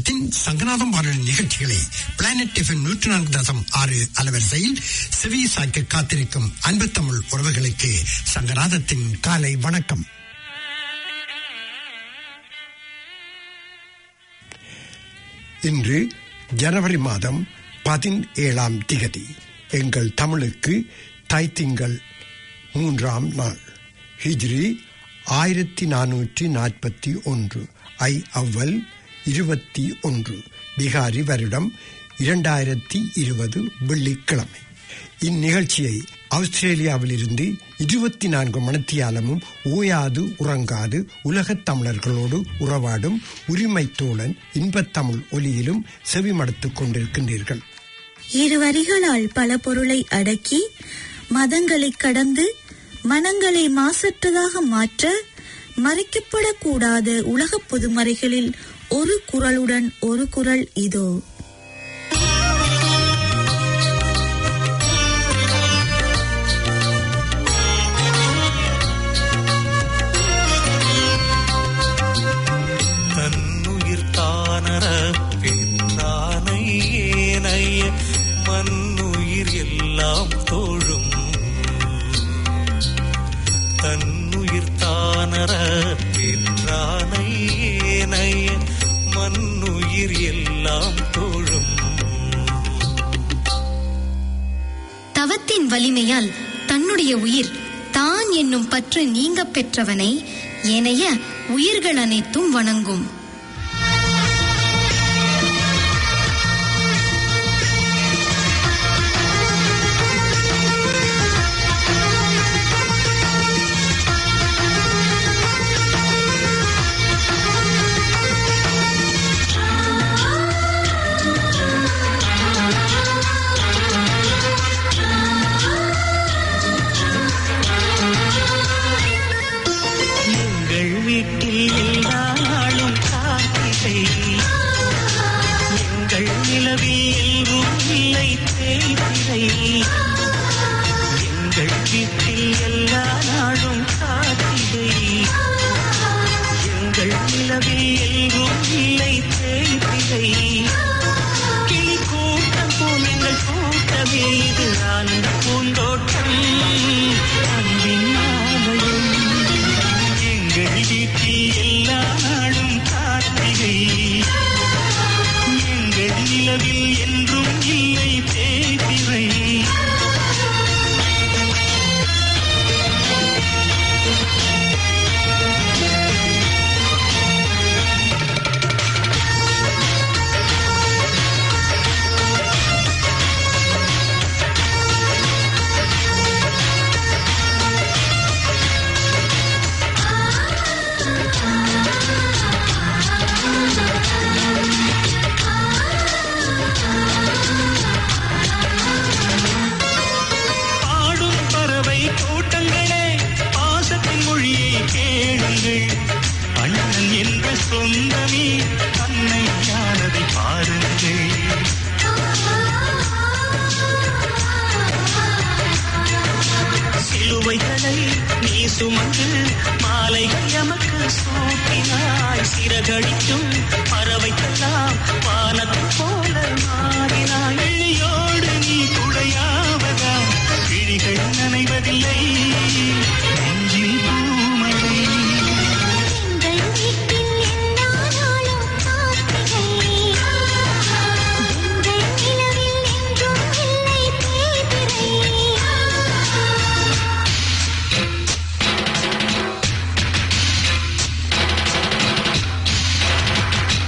நிலையத்தின் சங்கநாதம் வானொலி நிகழ்ச்சிகளை பிளானட் எஃப்எம் நூற்றி நான்கு தசம் ஆறு அலவரிசையில் செவி சாய்க்க காத்திருக்கும் அன்பு தமிழ் உறவுகளுக்கு சங்கநாதத்தின் காலை வணக்கம் இன்று ஜனவரி மாதம் பதினேழாம் திகதி எங்கள் தமிழுக்கு தைத்திங்கள் மூன்றாம் நாள் ஹிஜ்ரி ஆயிரத்தி நானூற்றி நாற்பத்தி ஒன்று ஐ அவ்வல் இருபத்தி ஒன்று பிகாரி வருடம் இரண்டாயிரத்தி இருபது வெள்ளிக்கிழமை இந்நிகழ்ச்சியை ஆஸ்திரேலியாவிலிருந்து இருபத்தி நான்கு மணித்தியாலமும் ஓயாது உறங்காது உலகத் தமிழர்களோடு உறவாடும் உரிமை தோழன் இன்பத்தமிழ் ஒலியிலும் செவிமடுத்துக் கொண்டிருக்கின்றீர்கள் இரு வரிகளால் பல பொருளை அடக்கி மதங்களை கடந்து மனங்களை மாசற்றதாக மாற்ற மறைக்கப்படக்கூடாத உலக பொதுமறைகளில் ஒரு குரலுடன் ஒரு குரல் இதோ தன்னுயிர் தானர பெற்றானை ஏனைய மண்ணுயிர் எல்லாம் தோழும் தன்னுயிர் தானர பெற்றானை ஏனைய மண்ணுயிர் எல்லாம் தோழும் தவத்தின் வலிமையால் தன்னுடைய உயிர் தான் என்னும் பற்று நீங்க பெற்றவனை ஏனைய உயிர்கள் அனைத்தும் வணங்கும் எங்கள் வீட்டில் எல்லா நாளும் கார்த்திகை எங்கள் நிலவில் எல்லோரும் இல்லை தேய்திரை எங்கள் வீட்டில் எல்லா நாளும் கார்த்திகை எங்கள் நிலவில் எல்லோரும் இல்லை தேய்திரை கிளி கூட்டம் போல் எங்கள் கூட்டமே இது ஆனந்த பூந்தோட்டம் அன்பின் ஆலயம் எங்கள் வீட்டில் எல்லா நாளும் கார்த்திகை எங்கள் நிலவில் என்றும் இல்லை தேய்திரை பாடும் பறவை கூட்டங்களே பாசத்தின் மொழியை கேளுங்கள் அண்ணன் என்ற சொந்தமே அன்னையானதை பாருங்கள் சிலுவைகளை நீ சுமந்து மாலைகள் எமக்கு சூட்டினாய் சிறகடிக்கும் பறவைக்கெல்லாம் வானத்தைப் போல மாறினாய் விழியோடு நீ குடையாவதா விழிகள் நனைவதில்லை நெஞ்சில் பூமழை எங்கள் வீட்டில் எல்லா நாளும் கார்த்திகை எங்கள் நிலவில் என்றும் இல்லை தேய்திரை எங்கள்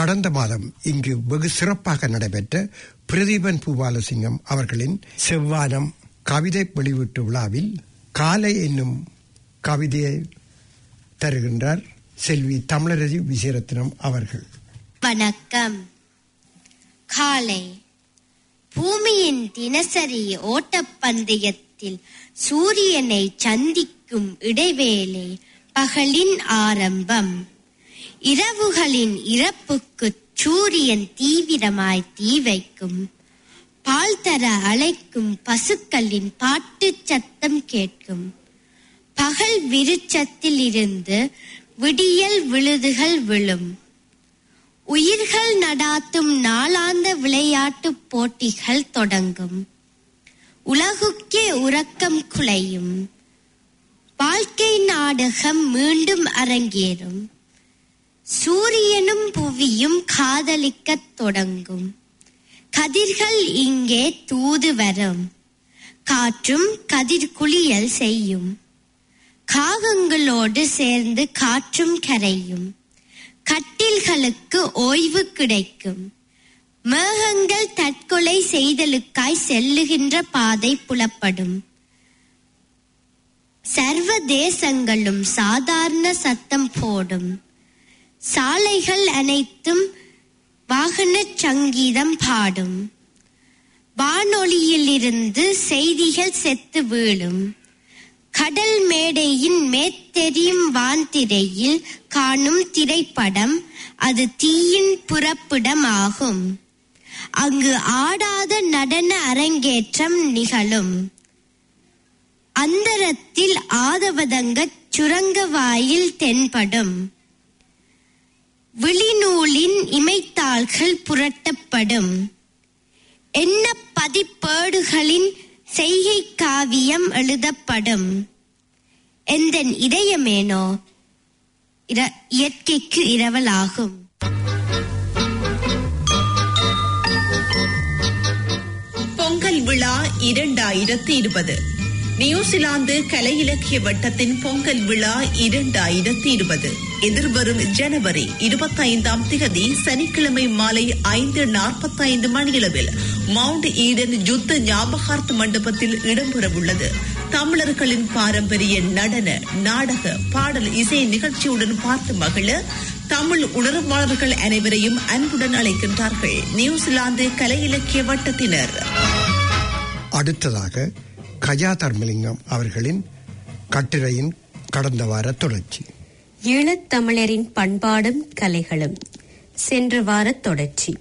கடந்த மாதம் இங்கு வெகு சிறப்பாக நடைபெற்ற பிரதீபன் பூபாலசிங்கம் அவர்களின் செவ்வானம் கவிதை வெளியீட்டு விழாவில் காலை என்னும் கவிதையை தருகின்றார் செல்வி தமிழரசி விசேரத்னம் அவர்கள் வணக்கம் காலை பூமியின் தினசரி ஓட்டப்பந்தயத்தில் சூரியனை சந்திக்கும் இடைவேளை பகலின் ஆரம்பம் இரவுகளின் இறப்புக்கு சூரியன் தீவிரமாய் தீ வைக்கும் பால் தர அழைக்கும் பசுக்களின் பாட்டுச் சத்தம் கேட்கும் பகல் விருச்சத்தில் இருந்து விடியல் விழுதுகள் விழும் உயிர்கள் நடாத்தும் நாளாந்த விளையாட்டுப் போட்டிகள் தொடங்கும் உலகுக்கே உறக்கம் குலையும் வாழ்க்கை நாடகம் மீண்டும் அரங்கேறும் சூரியனும் புவியும் காதலிக்கத் தொடங்கும் கதிர்கள் இங்கே தூது வரும் காற்றும் கதிர்குளியல் செய்யும் காகங்களோடு சேர்ந்து காற்றும் கரையும் கட்டில்களுக்கு ஓய்வு கிடைக்கும் மேகங்கள் தற்கொலை செய்தலுக்காய் செல்லுகின்ற பாதை புலப்படும் சர்வ தேசங்களும் சாதாரண சத்தம் போடும் சாலைகள் அனைத்தும் வாகன சங்கீதம் பாடும் வானொலியிலிருந்து செய்திகள் செத்து வீழும் கடல் மேடையின் மேத்தெரியும் வான்திரையில் காணும் திரைப்படம் அது தீயின் புறப்பிடம் ஆகும் அங்கு ஆடாத நடன அரங்கேற்றம் நிகழும் அந்தரத்தில் ஆதவதங்கச் சுரங்க வாயில் தென்படும் விழிநூலின் இமைத்தாள்கள் புரட்டப்படும் என்ன பதிப்பேடுகளின் செய்கை காவியம் எழுதப்படும் எந்தன் இதயமேனோ இர- இயற்கைக்கு இரவலாகும் பொங்கல் விழா இரண்டாயிரத்தி இருபது நியூசிலாந்து கலை இலக்கிய வட்டத்தின் பொங்கல் விழா இரண்டாயிரத்தி இருபது எதிர்வரும் ஜனவரி இருபத்தைந்தாம் திகதி சனிக்கிழமை மாலை ஐந்து நாற்பத்தைந்து மணியளவில் மவுண்ட் ஈடன் யுத்த ஞாபகார்த்த மண்டபத்தில் இடம்பெறவுள்ளது தமிழர்களின் பாரம்பரிய நடன நாடக பாடல் இசை நிகழ்ச்சியுடன் பார்த்து மகிழ தமிழ் உணர்வாளர்கள் அனைவரையும் அன்புடன் அழைக்கின்றார்கள் நியூசிலாந்து கலை இலக்கிய வட்டத்தினர் அடுத்ததாக கஜா தர்மலிங்கம் அவர்களின் கட்டுரையின் கடந்த வார தொடர்ச்சி ஈழத்தமிழரின் பண்பாடும் கலைகளும் சென்ற வார தொடர்ச்சி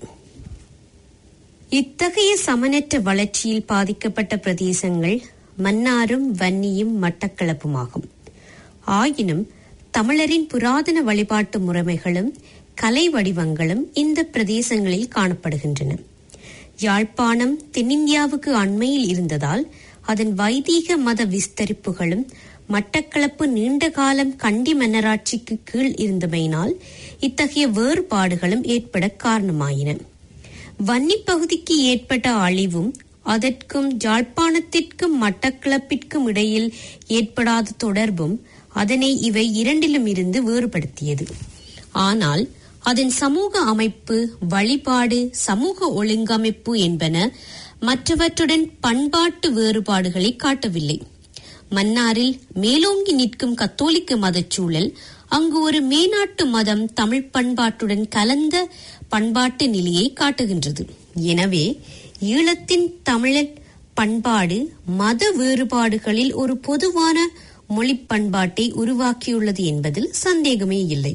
இத்தகைய சமனற்ற வளர்ச்சியில் பாதிக்கப்பட்ட பிரதேசங்கள் மன்னாரும் வன்னியும் மட்டக்களப்புமாகும் ஆயினும் தமிழரின் புராதன வழிபாட்டு முறைமைகளும் கலை வடிவங்களும் இந்த பிரதேசங்களில் காணப்படுகின்றன யாழ்ப்பாணம் தென்னிந்தியாவுக்கு அண்மையில் இருந்ததால் அதன் வைதீக மத விஸ்தரிப்புகளும் மட்டக்களப்பு நீண்ட காலம் கண்டி மன்னராட்சிக்கு கீழ் இருந்தமையினால் இத்தகைய வேறுபாடுகளும் ஏற்பட காரணமாயின வன்னி பகுதிக்கு ஏற்பட்ட அழிவும் அதற்கும் ஜாழ்ப்பாணத்திற்கும் மட்டக்களப்பிற்கும் இடையில் ஏற்படாத தொடர்பும் அதனை இவை இரண்டிலும் இருந்து வேறுபடுத்தியது ஆனால் அதன் சமூக அமைப்பு வழிபாடு சமூக ஒழுங்கமைப்பு என்பன மற்றவற்றுடன் பண்பாட்டு வேறுபாடுகளை காட்டவில்லை மன்னாரில் மேலோங்கி நிற்கும் கத்தோலிக்க மதச்சூழல் அங்கு ஒரு மேனாட்டு மதம் தமிழ் பண்பாட்டுடன் கலந்த பண்பாட்டு நிலையை காட்டுகின்றது எனவே ஈழத்தின் தமிழர் பண்பாடு மத வேறுபாடுகளில் ஒரு பொதுவான மொழி பண்பாட்டை உருவாக்கியுள்ளது என்பதில் சந்தேகமே இல்லை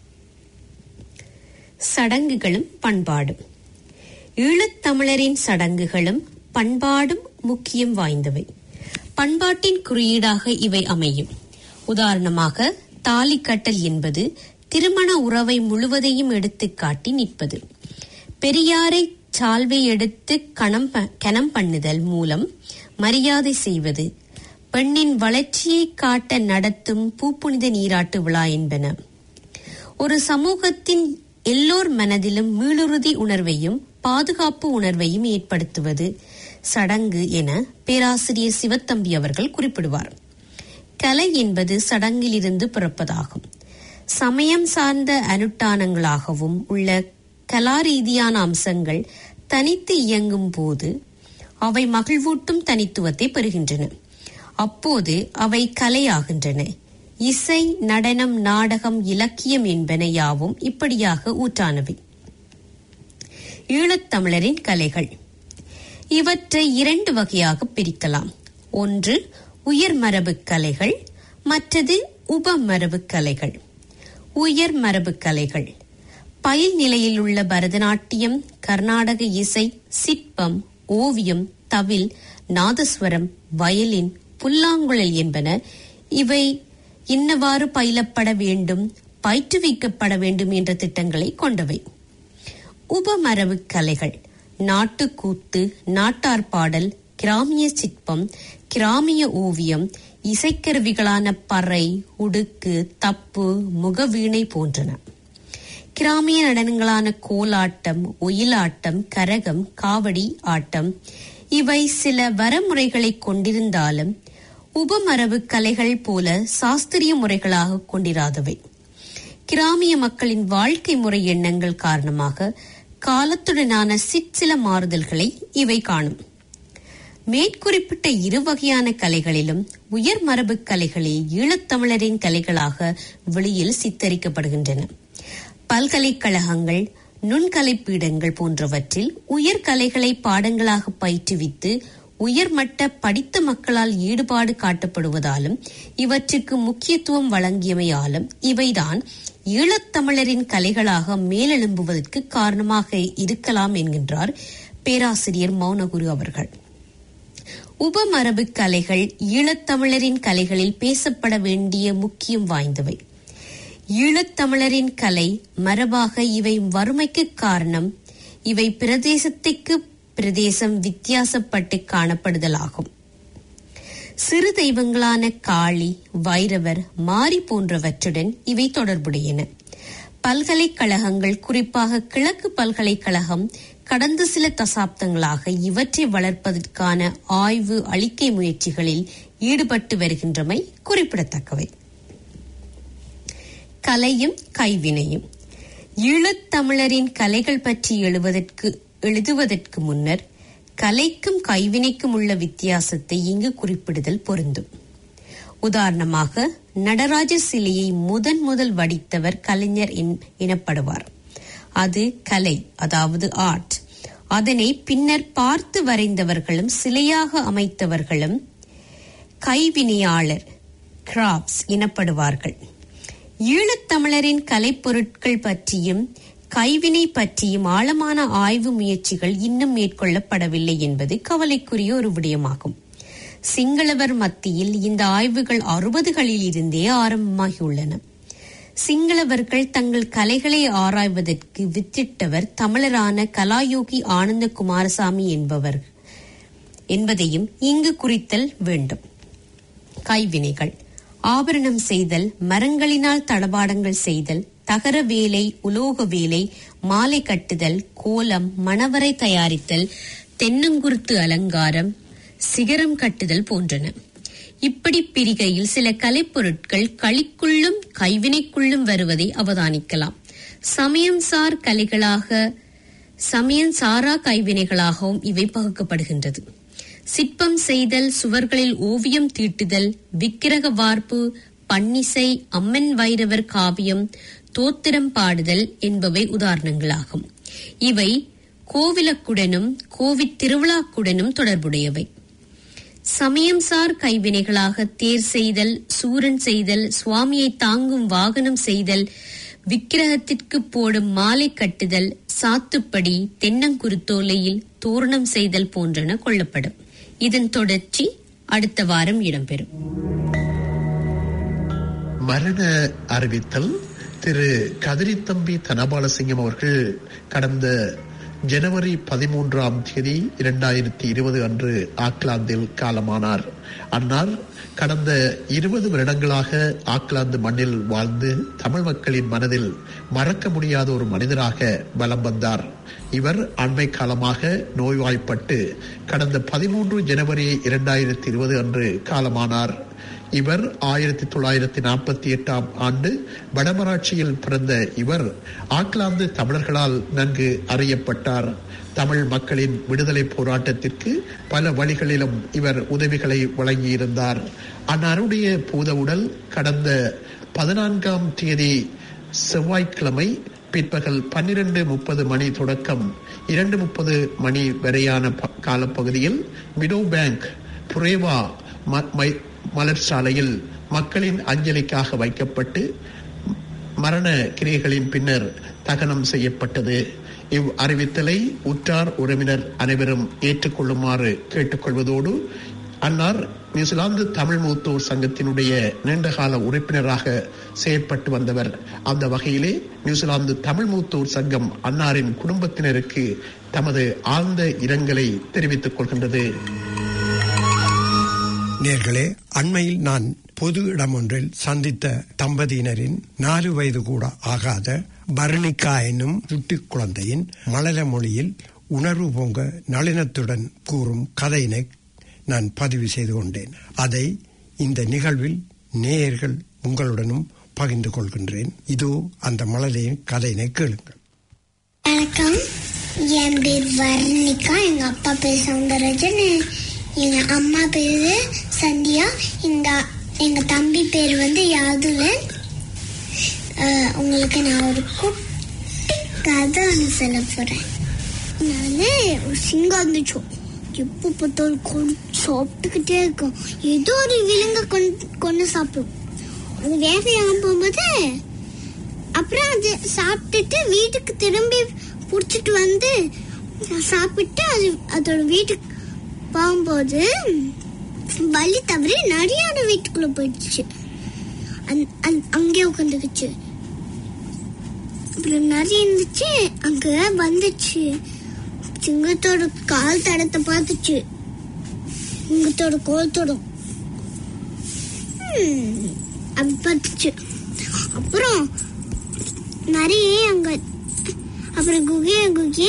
சடங்குகளும் பண்பாடும் ஈழத்தமிழரின் சடங்குகளும் பண்பாடும் முக்கியம் வாய்ந்தவை பண்பாட்டின் குறியீடாக இவை அமையும் உதாரணமாக தாலி கட்டல் என்பது திருமண உறவை முழுவதையும் எடுத்துக் காட்டி நிற்பது பெரியாரை சால்வை எடுத்து கணம் ப- கனம் பண்ணுதல் மூலம் மரியாதை செய்வது பெண்ணின் வளர்ச்சியை காட்ட நடத்தும் பூப்புனித நீராட்டு விழா என்பன ஒரு சமூகத்தின் எல்லோர் மனதிலும் மீளுறுதி உணர்வையும் பாதுகாப்பு உணர்வையும் ஏற்படுத்துவது சடங்கு என பேராசிரியர் சிவத்தம்பி அவர்கள் குறிப்பிடுவார் கலை என்பது சடங்கிலிருந்து பிறப்பதாகும் சமயம் சார்ந்த அனுஷ்டானங்களாகவும் உள்ள கலாரீதியான அம்சங்கள் தனித்து இயங்கும் போது அவை மகிழ்வூட்டும் தனித்துவத்தை பெறுகின்றன அப்போது அவை கலையாகின்றன இசை நடனம் நாடகம் இலக்கியம் என்பன யாவும் இப்படியாக ஊற்றானவை ஈழத்தமிழரின் கலைகள் இவற்றை இரண்டு வகையாக பிரிக்கலாம் ஒன்று உயர் மரபு கலைகள் மற்றது உபமரபு கலைகள் உயர் மரபு கலைகள் பயில் நிலையில் உள்ள பரதநாட்டியம் கர்நாடக இசை சிற்பம் ஓவியம் தவில் நாதஸ்வரம் வயலின் புல்லாங்குழல் என்பன இவை இன்னவாறு பயிலப்பட வேண்டும் பயிற்றுவிக்கப்பட வேண்டும் என்ற திட்டங்களை கொண்டவை உபமரபு கலைகள் நாட்டுக்கூத்து நாட்டார் பாடல் கிராமிய சிற்பம் கிராமிய ஓவியம் இசைக்கருவிகளான பறை உடுக்கு தப்பு முகவீணை போன்றன கிராமிய நடனங்களான கோலாட்டம் ஒயிலாட்டம் கரகம் காவடி ஆட்டம் இவை சில வரமுறைகளை கொண்டிருந்தாலும் உபமரபு கலைகள் போல சாஸ்திரிய முறைகளாக கொண்டிராதவை கிராமிய மக்களின் வாழ்க்கை முறை எண்ணங்கள் காரணமாக காலத்துடனான சிற்சில மாறுதல்களை இவை காணும் மேற்குறிப்பிட்ட இரு வகையான கலைகளிலும் உயர் மரபு கலைகளே ஈழத்தமிழரின் கலைகளாக வெளியில் சித்தரிக்கப்படுகின்றன பல்கலைக்கழகங்கள் நுண்கலை பீடங்கள் போன்றவற்றில் உயர்கலைகளை பாடங்களாக பயிற்றுவித்து உயர்மட்ட படித்த மக்களால் ஈடுபாடு காட்டப்படுவதாலும் இவற்றுக்கு முக்கியத்துவம் வழங்கியமையாலும் இவைதான் ஈழத்தமிழரின் கலைகளாக மேலெழும்புவதற்கு காரணமாக இருக்கலாம் என்கின்றார் பேராசிரியர் மௌனகுரு அவர்கள் உபமரபு கலைகள் ஈழத்தமிழரின் கலைகளில் பேசப்பட வேண்டிய முக்கியம் வாய்ந்தவை ஈழத்தமிழரின் கலை மரபாக இவை வறுமைக்கு காரணம் இவை பிரதேசத்திற்கு பிரதேசம் வித்தியாசப்பட்டு காணப்படுதலாகும் சிறு தெய்வங்களான காளி வைரவர் மாரி போன்றவற்றுடன் இவை தொடர்புடையன பல்கலைக்கழகங்கள் குறிப்பாக கிழக்கு பல்கலைக்கழகம் கடந்த சில தசாப்தங்களாக இவற்றை வளர்ப்பதற்கான ஆய்வு அளிக்கை முயற்சிகளில் ஈடுபட்டு வருகின்றமை குறிப்பிடத்தக்கவை கலையும் கைவினையும் ஈழத்தமிழரின் கலைகள் பற்றி எழுவதற்கு எழுதுவதற்கு முன்னர் கலைக்கும் கைவினைக்கும் உள்ள வித்தியாசத்தை இங்கு குறிப்பிடுதல் பொருந்தும் உதாரணமாக நடராஜ சிலையை முதன் முதல் வடித்தவர் கலைஞர் எனப்படுவார் அது கலை அதாவது ஆர்ட் அதனை பின்னர் பார்த்து வரைந்தவர்களும் சிலையாக அமைத்தவர்களும் கைவினையாளர் கிராப்ஸ் எனப்படுவார்கள் ஈழத்தமிழரின் கலைப்பொருட்கள் பற்றியும் கைவினை பற்றியும் ஆழமான ஆய்வு முயற்சிகள் இன்னும் மேற்கொள்ளப்படவில்லை என்பது கவலைக்குரிய ஒரு விடயமாகும் சிங்களவர் மத்தியில் இந்த ஆய்வுகள் அறுபதுகளில் இருந்தே ஆரம்பமாகியுள்ளன சிங்களவர்கள் தங்கள் கலைகளை ஆராய்வதற்கு வித்திட்டவர் தமிழரான கலாயோகி ஆனந்த குமாரசாமி என்பவர் என்பதையும் இங்கு குறித்தல் வேண்டும் கைவினைகள் ஆபரணம் செய்தல் மரங்களினால் தளபாடங்கள் செய்தல் தகர வேலை உலோக வேலை மாலை கட்டுதல் கோலம் மணவரை தயாரித்தல் தென்னங்குருத்து அலங்காரம் சிகரம் கட்டுதல் போன்றன இப்படி பிரிகையில் சில கலைப்பொருட்கள் களிக்குள்ளும் கைவினைக்குள்ளும் வருவதை அவதானிக்கலாம் சமயம் சார் கலைகளாக சமயம் சாரா கைவினைகளாகவும் இவை பகுக்கப்படுகின்றது சிற்பம் செய்தல் சுவர்களில் ஓவியம் தீட்டுதல் விக்கிரக வார்ப்பு பன்னிசை அம்மன் வைரவர் காவியம் தோத்திரம் பாடுதல் என்பவை உதாரணங்களாகும் இவை கோவிலக்குடனும் கோவித் திருவிழாக்குடனும் தொடர்புடையவை சமயம்சார் கைவினைகளாக தேர் செய்தல் சூரன் செய்தல் சுவாமியை தாங்கும் வாகனம் செய்தல் விக்கிரகத்திற்கு போடும் மாலை கட்டுதல் சாத்துப்படி தென்னங்குருத்தோலையில் தோரணம் செய்தல் போன்றன கொள்ளப்படும் இதன் தொடர்ச்சி அடுத்த வாரம் இடம்பெறும் மரண அறிவித்தல் திரு கதிரித்தம்பி தனபாலசிங்கம் அவர்கள் கடந்த ஜனவரி பதிமூன்றாம் தேதி இரண்டாயிரத்தி இருபது அன்று ஆக்லாந்தில் காலமானார் அன்னார் கடந்த இருபது வருடங்களாக ஆக்லாந்து மண்ணில் வாழ்ந்து தமிழ் மக்களின் மனதில் மறக்க முடியாத ஒரு மனிதராக வலம் வந்தார் இவர் அண்மை காலமாக நோய்வாய்ப்பட்டு கடந்த பதிமூன்று ஜனவரி இரண்டாயிரத்தி இருபது அன்று காலமானார் இவர் ஆயிரத்தி தொள்ளாயிரத்தி நாற்பத்தி எட்டாம் ஆண்டு வடமராட்சியில் பிறந்த இவர் ஆக்லாந்து தமிழர்களால் நன்கு அறியப்பட்டார் தமிழ் மக்களின் விடுதலை போராட்டத்திற்கு பல வழிகளிலும் இவர் உதவிகளை வழங்கியிருந்தார் அன்னாருடைய பூத உடல் கடந்த பதினான்காம் தேதி செவ்வாய்க்கிழமை பிற்பகல் பன்னிரண்டு முப்பது மணி தொடக்கம் இரண்டு முப்பது மணி வரையான ப- காலப்பகுதியில் மிடோ பேங்க் புரேவா ம- மை- மலர் சாலையில் மக்களின் அஞ்சலிக்காக வைக்கப்பட்டு மரண கிரியைகளின் பின்னர் தகனம் செய்யப்பட்டது இவ் அறிவித்தலை உற்றார் உறவினர் அனைவரும் ஏற்றுக்கொள்ளுமாறு கேட்டுக்கொள்வதோடு அன்னார் நியூசிலாந்து தமிழ் மூத்தோர் சங்கத்தினுடைய நீண்டகால உறுப்பினராக செயற்பட்டு வந்தவர் அந்த வகையிலே நியூசிலாந்து தமிழ் மூத்தோர் சங்கம் அன்னாரின் குடும்பத்தினருக்கு தமது ஆழ்ந்த இரங்கலை தெரிவித்துக் கொள்கின்றது நேர்களே அண்மையில் நான் பொது இடம் ஒன்றில் சந்தித்த தம்பதியினரின் நாலு வயது கூட ஆகாத பரணிகா என்னும் சுட்டி குழந்தையின் மலர மொழியில் உணர்வு பொங்க நளினத்துடன் கூறும் கதையினை நான் பதிவு செய்து கொண்டேன் அதை இந்த நிகழ்வில் நேயர்கள் உங்களுடனும் பகிர்ந்து கொள்கின்றேன் இதோ அந்த மலரையின் கதையினை கேளுங்கள் வணக்கம் என் பேர் வர்ணிகா எங்க அப்பா பேர் சவுந்தரராஜன் எங்க அம்மா பேரு சந்தியா எங்க எங்க தம்பி பேர் வந்து யாதுலன் அஹ், உங்களுக்கு நான் ஒரு குட்டி கதை ஒன்று சொல்ல போறேன் நானு ஒரு சிங்கம் இருந்துச்சு எப்போ பார்த்தாலும் கொண்டு சாப்பிட்டுக்கிட்டே இருக்கும் ஏதோ ஒரு விலங்க கொண்டு கொண்டு சாப்பிடும் அது வேட்டையாக போகும்போது அப்புறம் அது சாப்பிட்டுட்டு வீட்டுக்கு திரும்பி புடிச்சிட்டு வந்து சாப்பிட்டு அது அதோட வீட்டுக்கு போகும்போது வழி தவறி நரியோட வீட்டுக்குள்ள போயிடுச்சு அந்- அந்- அங்கே உட்காந்துக்குச்சு அப்புறம் நரி இருந்துச்சு அங்க வந்துச்சு சிங்கத்தோட கால் தடத்தை பார்த்துச்சு சிங்கத்தோட கோலத்தோட ஹம், அப்படி பார்த்துச்சு அப்புறம் நிறைய அங்க அப்புறம் குகிய குகிய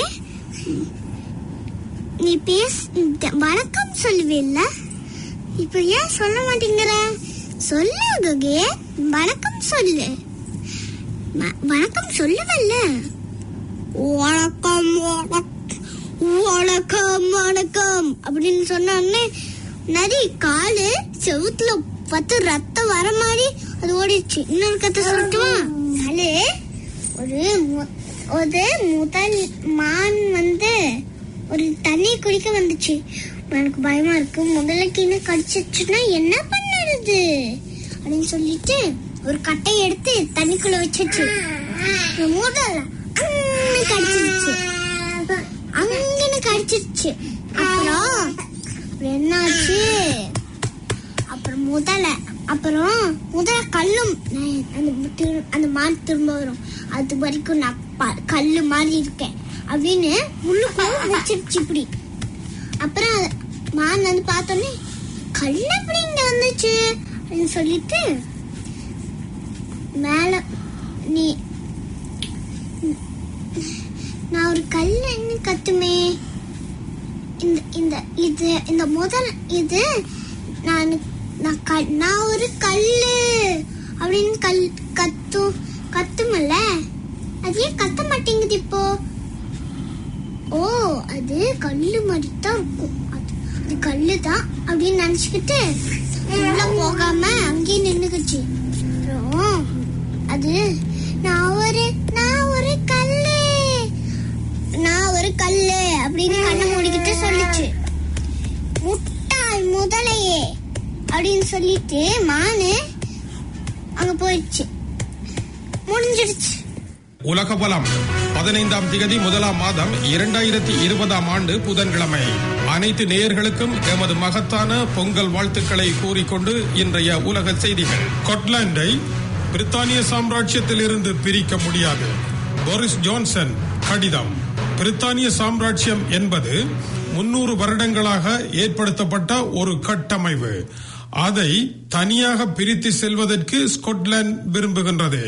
நீ பேச இந்த வணக்கம் சொல்லுவேல்ல இப்ப ஏன் சொல்ல மாட்டேங்கிற சொல்லு குகிய வணக்கம் சொல்லு வ- வணக்கம் சொல்லுவல்ல வணக்கம் வணக்கம் வணக்கம் வணக்கம் அப்படின்னு சொன்ன உடனே நரி காலு செவுத்துல பத்து ரத்தம் வர மாதிரி அது ஓடிடுச்சு இன்னொரு கதை சொல்லட்டுமா நாலு ஒரு மு- ஒரு முதல் மான் வந்து ஒரு தண்ணி குடிக்க வந்துச்சு எனக்கு பயமா இருக்கு முதல்ல கீழே கடிச்சிச்சுன்னா என்ன பண்ணுறது அப்படின்னு சொல்லிட்டு ஒரு கட்டையை எடுத்து தண்ணிக்குள்ள வச்சிச்சு முதல்ல அங்கன்னு கடிச்சிருச்சு அங்கன்னு கடிச்சிருச்சு அப்புறம் அப்புறம் என்னாச்சு அப்புறம் முதல்ல அப்புறம் முதல்ல கல்லும் நான் அந்த திரு- அந்த மான் திரும்ப வரும் அது வரைக்கும் நான் ப- கல்லு மாதிரி இருக்கேன் அப்படின்னு உள்ளுக்குள்ள வச்சிருச்சு இப்படி அப்புறம் மான் வந்து பார்த்தோன்னே கல் எப்படி இங்க வந்துச்சு அப்படின்னு சொல்லிட்டு மேல நீ நான் ஒரு கல்லுன்னு கத்துமே இந்த இந்த இது இந்த முதல் இது நான் நான் க- நான் ஒரு கல்லு அப்படின்னு கல் கத்து கத்துமல்ல அது ஏன் கத்த மாட்டேங்குது இப்போ ஓ அது கல்லு மாதிரி தான் இருக்கும் அது அது கல்லு தான் அப்படின்னு நினைச்சுக்கிட்டு உள்ள போகாம அங்கேயே நின்னுக்குச்சு அப்புறம் அது நான் ஒரு நான் ஒரு கல்லு நான் ஒரு கல்லு அப்படின்னு கண்ணை மூடிக்கிட்டு சொல்லுச்சு முட்டாள் முதலையே அப்படின்னு சொல்லிட்டு மானு அங்க போயிடுச்சு முடிஞ்சிடுச்சு உலக பலம் பதினைந்தாம் திகதி முதலாம் மாதம் இரண்டாயிரத்தி இருபதாம் ஆண்டு புதன்கிழமை அனைத்து நேயர்களுக்கும் எமது மகத்தான பொங்கல் வாழ்த்துக்களை கூறிக்கொண்டு இன்றைய உலக செய்திகள் ஸ்காட்லாண்டை பிரித்தானிய சாம்ராஜ்யத்தில் இருந்து பிரிக்க முடியாது போரிஸ் ஜான்சன் கடிதம் பிரித்தானிய சாம்ராஜ்யம் என்பது முன்னூறு வருடங்களாக ஏற்படுத்தப்பட்ட ஒரு கட்டமைப்பு அதை தனியாக பிரித்து செல்வதற்கு ஸ்காட்லாந்து விரும்புகின்றது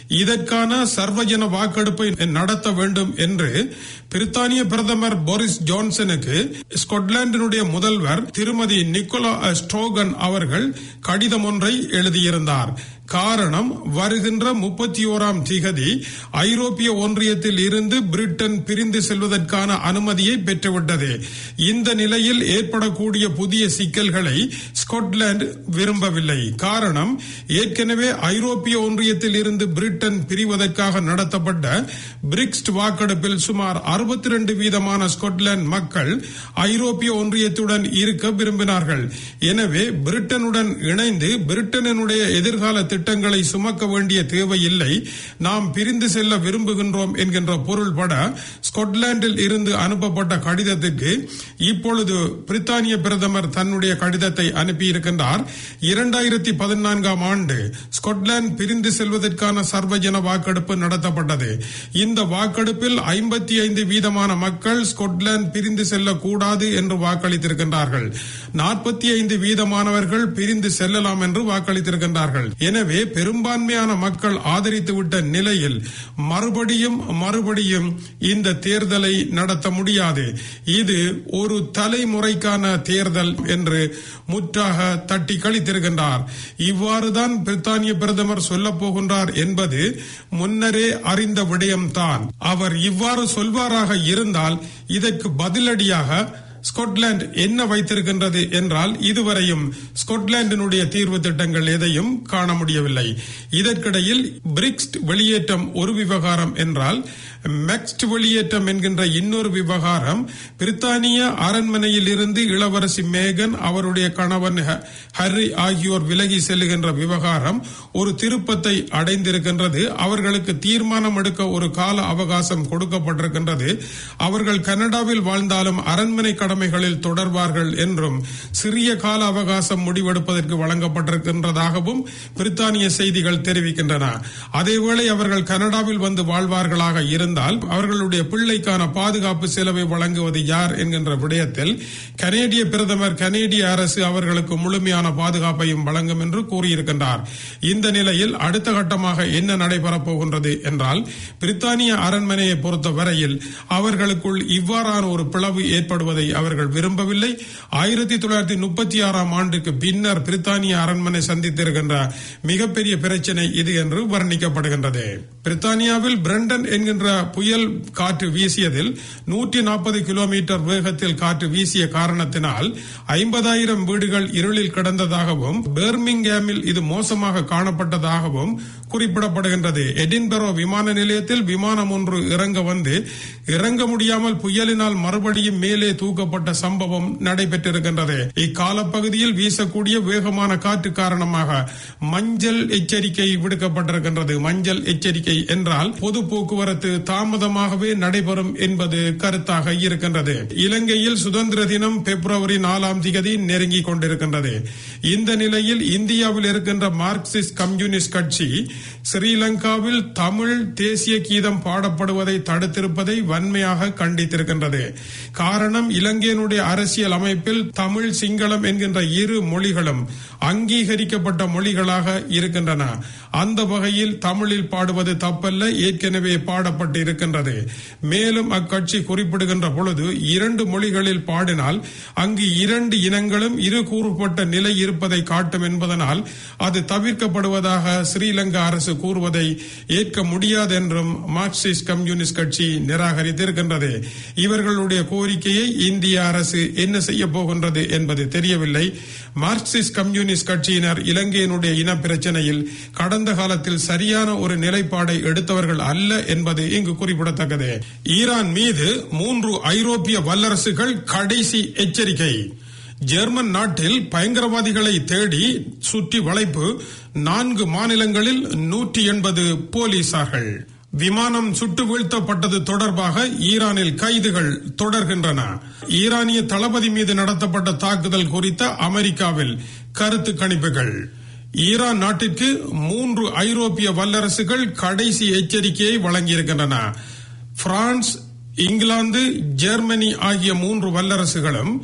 இதற்கான சர்வஜன வாக்கெடுப்பை நடத்த வேண்டும் என்று பிரித்தானிய பிரதமர் போரிஸ் ஜான்சனுக்கு ஸ்கொட்லாந்தினுடைய முதல்வர் திருமதி நிக்கோலா ஸ்ட்ரோகன் அவர்கள் கடிதம் ஒன்றை எழுதியிருந்தார் காரணம் வருகின்ற முப்பத்தி ஓராம் திகதி ஐரோப்பிய ஒன்றியத்தில் இருந்து பிரிட்டன் பிரிந்து செல்வதற்கான அனுமதியை பெற்றுவிட்டது இந்த நிலையில் ஏற்படக்கூடிய புதிய சிக்கல்களை ஸ்கொட்லாந்து விரும்பவில்லை காரணம் ஏற்கனவே ஐரோப்பிய ஒன்றியத்தில் இருந்து பிரிட்டன் பிரிவதற்காக நடத்தப்பட்ட பிரிக்ஸ்ட் வாக்கெடுப்பில் சுமார் அறுபத்தி ரெண்டு வீதமான ஸ்கொட்லாந்து மக்கள் ஐரோப்பிய ஒன்றியத்துடன் இருக்க விரும்பினார்கள் எனவே பிரிட்டனுடன் இணைந்து பிரிட்டனுடைய எதிர்கால திட்டங்களை சுமக்க வேண்டிய தேவையில்லை நாம் பிரிந்து செல்ல விரும்புகின்றோம் என்கின்ற பொருள்பட ஸ்கொட்லாந்தில் இருந்து அனுப்பப்பட்ட கடிதத்துக்கு இப்பொழுது பிரித்தானிய பிரதமர் தன்னுடைய கடிதத்தை அனுப்பியிருக்கின்றார் இரண்டாயிரத்தி பதினான்காம் ஆண்டு ஸ்கொட்லாந்து பிரிந்து செல்வதற்கான சர்வஜன வாக்கெடுப்பு நடத்தப்பட்டது இந்த வாக்கெடுப்பில் ஐம்பத்தி ஐந்து வீதமான மக்கள் ஸ்கொட்லாந்து பிரிந்து செல்லக்கூடாது என்று வாக்களித்திருக்கின்றார்கள் நாற்பத்தி ஐந்து வீதமானவர்கள் பிரிந்து செல்லலாம் என்று வாக்களித்திருக்கின்றார்கள் எனவே பெரும்பான்மையான மக்கள் ஆதரித்துவிட்ட நிலையில் மறுபடியும் மறுபடியும் இந்த தேர்தலை நடத்த முடியாது இது ஒரு தலைமுறைக்கான தேர்தல் என்று முற்றாக தட்டி கழித்திருக்கின்றார் இவ்வாறுதான் பிரித்தானிய பிரதமர் சொல்லப் போகின்றார் என்பது முன்னரே அறிந்த விடயம்தான் அவர் இவ்வாறு சொல்வாராக இருந்தால் இதற்கு பதிலடியாக ஸ்கொட்லாந்து என்ன வைத்திருக்கின்றது என்றால் இதுவரையும் ஸ்கொட்லாந்தினுடைய தீர்வு திட்டங்கள் எதையும் காண முடியவில்லை இதற்கிடையில் பிரிக்ஸ்ட் வெளியேற்றம் ஒரு விவகாரம் என்றால் மெக்ஸ்ட் வெளியேற்றம் என்கின்ற இன்னொரு விவகாரம் பிரித்தானிய அரண்மனையில் இருந்து இளவரசி மேகன் அவருடைய கணவன் ஹர்ரி ஆகியோர் விலகி செல்லுகின்ற விவகாரம் ஒரு திருப்பத்தை அடைந்திருக்கின்றது அவர்களுக்கு தீர்மானம் எடுக்க ஒரு கால அவகாசம் கொடுக்கப்பட்டிருக்கின்றது அவர்கள் கனடாவில் வாழ்ந்தாலும் அரண்மனை கடமைகளில் தொடர்வார்கள் என்றும் சிறிய கால அவகாசம் முடிவெடுப்பதற்கு வழங்கப்பட்டிருக்கின்றதாகவும் பிரித்தானிய செய்திகள் தெரிவிக்கின்றன அதேவேளை அவர்கள் கனடாவில் வந்து வாழ்வார்களாக இருந்தால் அவர்களுடைய பிள்ளைக்கான பாதுகாப்பு செலவை வழங்குவது யார் என்கின்ற விடயத்தில் கனேடிய பிரதமர் கனேடிய அரசு அவர்களுக்கு முழுமையான பாதுகாப்பையும் வழங்கும் என்று கூறியிருக்கின்றார் இந்த நிலையில் அடுத்த கட்டமாக என்ன நடைபெறப் போகின்றது என்றால் பிரித்தானிய அரண்மனையை பொறுத்த வரையில் அவர்களுக்குள் இவ்வாறான ஒரு பிளவு ஏற்படுவதை அவர்கள் விரும்பவில்லை ஆயிரத்தி தொள்ளாயிரத்தி முப்பத்தி ஆறாம் ஆண்டுக்கு பின்னர் பிரித்தானிய அரண்மனை சந்தித்திருக்கின்ற மிகப்பெரிய பிரச்சனை இது என்று வர்ணிக்கப்படுகின்றது பிரித்தானியாவில் பிரண்டன் என்கின்ற புயல் காற்று வீசியதில் நூற்றி நாற்பது கிலோமீட்டர் வேகத்தில் காற்று வீசிய காரணத்தினால் ஐம்பதாயிரம் வீடுகள் இருளில் கிடந்ததாகவும் பெர்மிங்ஹாமில் இது மோசமாக காணப்பட்டதாகவும் குறிப்பிடப்படுகின்றது எடின்பரோ விமான நிலையத்தில் விமானம் ஒன்று இறங்க வந்து இறங்க முடியாமல் புயலினால் மறுபடியும் மேலே தூக்கப்பட்ட சம்பவம் நடைபெற்றிருக்கின்றது இக்காலப்பகுதியில் வீசக்கூடிய வேகமான காற்று காரணமாக மஞ்சள் எச்சரிக்கை விடுக்கப்பட்டிருக்கின்றது மஞ்சள் எச்சரிக்கை என்றால் பொது போக்குவரத்து தாமதமாகவே நடைபெறும் என்பது கருத்தாக இருக்கின்றது இலங்கையில் சுதந்திர தினம் பிப்ரவரி நாலாம் தேதி நெருங்கிக் கொண்டிருக்கின்றது இந்த நிலையில் இந்தியாவில் இருக்கின்ற மார்க்சிஸ்ட் கம்யூனிஸ்ட் கட்சி ஸ்ரீலங்காவில் தமிழ் தேசிய கீதம் பாடப்படுவதை தடுத்திருப்பதை வன்மையாக கண்டித்திருக்கின்றது காரணம் இலங்கையினுடைய அரசியல் அமைப்பில் தமிழ் சிங்களம் என்கின்ற இரு மொழிகளும் அங்கீகரிக்கப்பட்ட மொழிகளாக இருக்கின்றன அந்த வகையில் தமிழில் பாடுவது தப்பல்ல ஏற்கனவே பாடப்பட்டு இருக்கின்றது மேலும் அக்கட்சி குறிப்பிடுகின்ற பொழுது இரண்டு மொழிகளில் பாடினால் அங்கு இரண்டு இனங்களும் இரு கூறுபட்ட நிலை இருப்பதை காட்டும் என்பதனால் அது தவிர்க்கப்படுவதாக ஸ்ரீலங்கா அரசு கூறுவதை ஏற்க முடியாது என்றும் மார்க்சிஸ்ட் கம்யூனிஸ்ட் கட்சி நிராகரித்திருக்கின்றது இவர்களுடைய கோரிக்கையை இந்திய அரசு என்ன செய்ய போகின்றது என்பது தெரியவில்லை மார்க்சிஸ்ட் கம்யூனிஸ்ட் கட்சியினர் இலங்கையினுடைய இன பிரச்சனையில் கடந்த காலத்தில் சரியான ஒரு நிலைப்பாடை எடுத்தவர்கள் அல்ல என்பது இங்கு குறிப்பிடத்தக்கது ஈரான் மீது மூன்று ஐரோப்பிய வல்லரசுகள் கடைசி எச்சரிக்கை ஜெர்மன் நாட்டில் பயங்கரவாதிகளை தேடி சுற்றி வளைப்பு நான்கு மாநிலங்களில் நூற்றி எண்பது போலீசார்கள் விமானம் சுட்டு வீழ்த்தப்பட்டது தொடர்பாக ஈரானில் கைதுகள் தொடர்கின்றன ஈரானிய தளபதி மீது நடத்தப்பட்ட தாக்குதல் குறித்த அமெரிக்காவில் கருத்து கணிப்புகள் ஈரான் நாட்டிற்கு மூன்று ஐரோப்பிய வல்லரசுகள் கடைசி எச்சரிக்கையை வழங்கியிருக்கின்றன பிரான்ஸ் இங்கிலாந்து ஜெர்மனி ஆகிய மூன்று வல்லரசுகளும்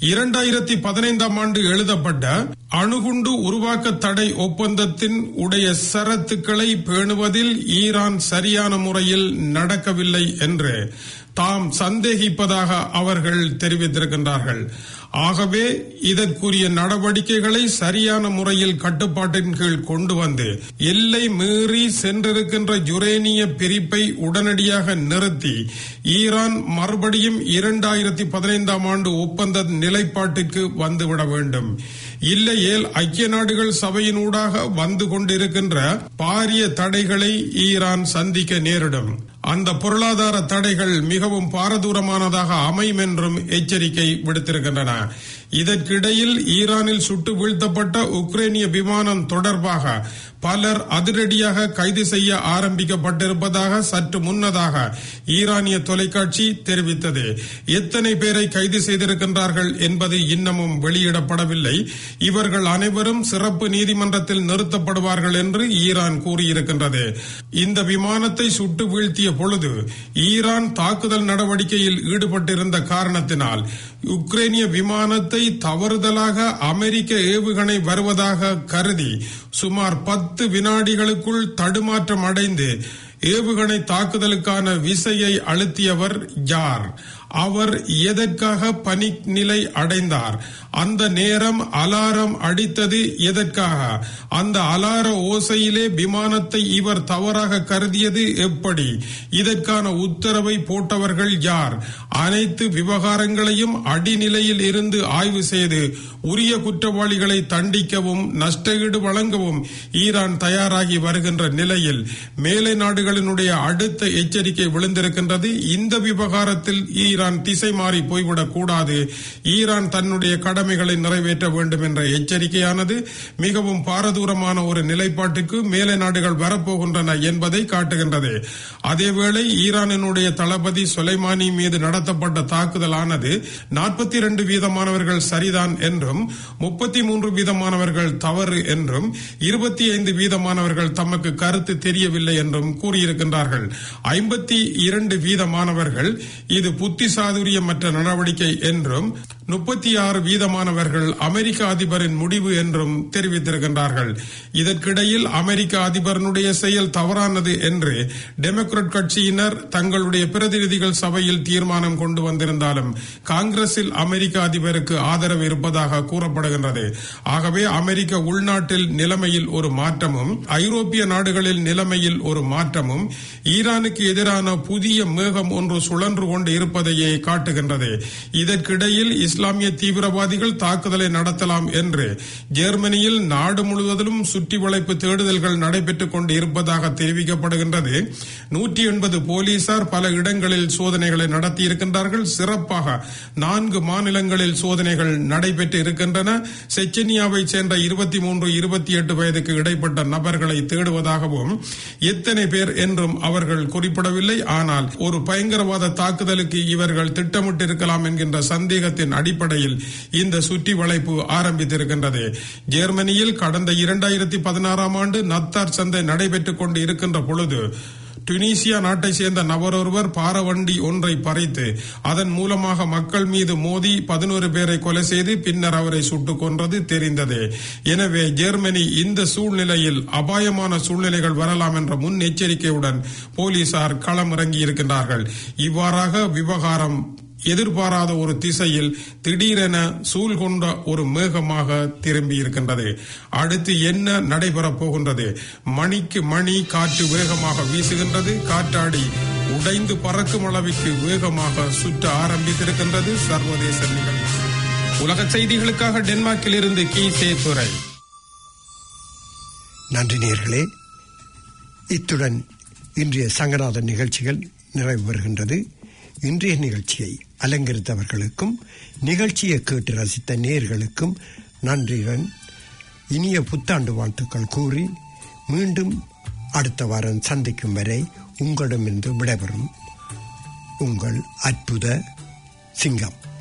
இரண்டாயிரத்தி பதினைந்தாம் ஆண்டு எழுதப்பட்ட அணுகுண்டு உருவாக்க தடை ஒப்பந்தத்தின் உடைய சரத்துக்களை பேணுவதில் ஈரான் சரியான முறையில் நடக்கவில்லை என்று தாம் சந்தேகிப்பதாக அவர்கள் தெரிவித்திருக்கின்றார்கள் ஆகவே இதற்குரிய நடவடிக்கைகளை சரியான முறையில் கட்டுப்பாட்டின் கீழ் கொண்டு வந்து எல்லை மீறி சென்றிருக்கின்ற யுரேனிய பிரிப்பை உடனடியாக நிறுத்தி ஈரான் மறுபடியும் இரண்டாயிரத்தி பதினைந்தாம் ஆண்டு ஒப்பந்த நிலைப்பாட்டிற்கு வந்துவிட வேண்டும் இல்லையேல் ஐக்கிய நாடுகள் சபையினூடாக வந்து கொண்டிருக்கின்ற பாரிய தடைகளை ஈரான் சந்திக்க நேரிடும் அந்த பொருளாதார தடைகள் மிகவும் பாரதூரமானதாக அமையும் என்றும் எச்சரிக்கை விடுத்திருக்கின்றன இதற்கிடையில் ஈரானில் சுட்டு வீழ்த்தப்பட்ட உக்ரைனிய விமானம் தொடர்பாக பலர் அதிரடியாக கைது செய்ய ஆரம்பிக்கப்பட்டிருப்பதாக சற்று முன்னதாக ஈரானிய தொலைக்காட்சி தெரிவித்தது எத்தனை பேரை கைது செய்திருக்கின்றார்கள் என்பது இன்னமும் வெளியிடப்படவில்லை இவர்கள் அனைவரும் சிறப்பு நீதிமன்றத்தில் நிறுத்தப்படுவார்கள் என்று ஈரான் கூறியிருக்கின்றது இந்த விமானத்தை சுட்டு வீழ்த்திய பொழுது ஈரான் தாக்குதல் நடவடிக்கையில் ஈடுபட்டிருந்த காரணத்தினால் உக்ரைனிய விமானத்தை தவறுதலாக அமெரிக்க ஏவுகணை வருவதாக கருதி சுமார் பத்து வினாடிகளுக்குள் தடுமாற்றம் அடைந்து ஏவுகணை தாக்குதலுக்கான விசையை அழுத்தியவர் யார் அவர் எதற்காக பனிக் நிலை அடைந்தார் அந்த நேரம் அலாரம் அடித்தது எதற்காக அந்த அலார ஓசையிலே விமானத்தை இவர் தவறாக கருதியது எப்படி இதற்கான உத்தரவை போட்டவர்கள் யார் அனைத்து விவகாரங்களையும் அடிநிலையில் இருந்து ஆய்வு செய்து உரிய குற்றவாளிகளை தண்டிக்கவும் நஷ்டஈடு வழங்கவும் ஈரான் தயாராகி வருகின்ற நிலையில் மேலை நாடுகளினுடைய அடுத்த எச்சரிக்கை விழுந்திருக்கின்றது இந்த விவகாரத்தில் ஈரான் திசை மாறி போய்விடக் கூடாது ஈரான் தன்னுடைய கடமைகளை நிறைவேற்ற வேண்டும் என்ற எச்சரிக்கையானது மிகவும் பாரதூரமான ஒரு நிலைப்பாட்டுக்கு மேலை நாடுகள் வரப்போகின்றன என்பதை காட்டுகின்றது அதேவேளை ஈரானினுடைய தளபதி சுலைமானி மீது நடத்தப்பட்ட தாக்குதலானது நாற்பத்தி இரண்டு வீதமானவர்கள் சரிதான் என்றும் முப்பத்தி மூன்று வீதமானவர்கள் தவறு என்றும் இருபத்தி ஐந்து வீதமானவர்கள் தமக்கு கருத்து தெரியவில்லை என்றும் கூறியிருக்கின்றார்கள் ஐம்பத்தி இரண்டு வீதமானவர்கள் இது புத்தி சாதுரியமற்ற நடவடிக்கை என்றும் முப்பத்தி ஆறு வீதமானவர்கள் அமெரிக்க அதிபரின் முடிவு என்றும் தெரிவித்திருக்கின்றார்கள் இதற்கிடையில் அமெரிக்க அதிபரனுடைய செயல் தவறானது என்று டெமோக்ராட் கட்சியினர் தங்களுடைய பிரதிநிதிகள் சபையில் தீர்மானம் கொண்டு வந்திருந்தாலும் காங்கிரஸில் அமெரிக்க அதிபருக்கு ஆதரவு இருப்பதாக கூறப்படுகின்றது ஆகவே அமெரிக்க உள்நாட்டில் நிலைமையில் ஒரு மாற்றமும் ஐரோப்பிய நாடுகளில் நிலைமையில் ஒரு மாற்றமும் ஈரானுக்கு எதிரான புதிய மேகம் ஒன்று சுழன்று கொண்டு இருப்பதையே காட்டுகின்றது இதற்கிடையில் இஸ்லாமிய தீவிரவாதிகள் தாக்குதலை நடத்தலாம் என்று ஜெர்மனியில் நாடு முழுவதிலும் சுற்றி வளைப்பு தேடுதல்கள் நடைபெற்றுக் கொண்டு இருப்பதாக தெரிவிக்கப்படுகின்றது நூற்றி எண்பது போலீசார் பல இடங்களில் சோதனைகளை நடத்தியிருக்கின்றார்கள் சிறப்பாக நான்கு மாநிலங்களில் சோதனைகள் நடைபெற்று இருக்கின்றன செச்சனியாவை சேர்ந்த இருபத்தி மூன்று இருபத்தி எட்டு வயதுக்கு இடைப்பட்ட நபர்களை தேடுவதாகவும் எத்தனை பேர் என்றும் அவர்கள் குறிப்பிடவில்லை ஆனால் ஒரு பயங்கரவாத தாக்குதலுக்கு இவர்கள் திட்டமிட்டிருக்கலாம் என்கின்ற சந்தேகத்தின் அடிப்படையில் இந்த சுற்றி வளைப்பு ஆரம்பித்திருக்கின்றது ஜெர்மனியில் கடந்த இரண்டாயிரத்தி பதினாறாம் ஆண்டு நத்தார் சந்தை நடைபெற்றுக் கொண்டு இருக்கின்ற பொழுது டுனீசியா நாட்டை சேர்ந்த நபரொருவர் பாரவண்டி ஒன்றை பறித்து அதன் மூலமாக மக்கள் மீது மோதி பதினோரு பேரை கொலை செய்து பின்னர் அவரை சுட்டுக் கொன்றது தெரிந்தது எனவே ஜெர்மனி இந்த சூழ்நிலையில் அபாயமான சூழ்நிலைகள் வரலாம் என்ற முன் எச்சரிக்கையுடன் போலீசார் களமிறங்கி இருக்கின்றார்கள் இவ்வாறாக விவகாரம் எதிர்பாராத ஒரு திசையில் திடீரென சூழ் கொண்ட ஒரு மேகமாக திரும்பி இருக்கின்றது அடுத்து என்ன நடைபெறப் போகின்றது மணிக்கு மணி காற்று வேகமாக வீசுகின்றது காற்றாடி உடைந்து பறக்கும் அளவிற்கு வேகமாக சுற்ற ஆரம்பித்திருக்கின்றது சர்வதேச நிகழ்வு உலக செய்திகளுக்காக டென்மார்க்கில் இருந்து கி சேத்துரை நன்றி நேர்களே இத்துடன் இன்றைய சங்கநாதன் நிகழ்ச்சிகள் நிறைவு பெறுகின்றது இன்றைய நிகழ்ச்சியை அலங்கரித்தவர்களுக்கும் நிகழ்ச்சியை கேட்டு ரசித்த நேர்களுக்கும் நன்றியுடன் இனிய புத்தாண்டு வாழ்த்துக்கள் கூறி மீண்டும் அடுத்த வாரம் சந்திக்கும் வரை உங்களிடமிருந்து விடைபெறும் உங்கள் அற்புத சிங்கம்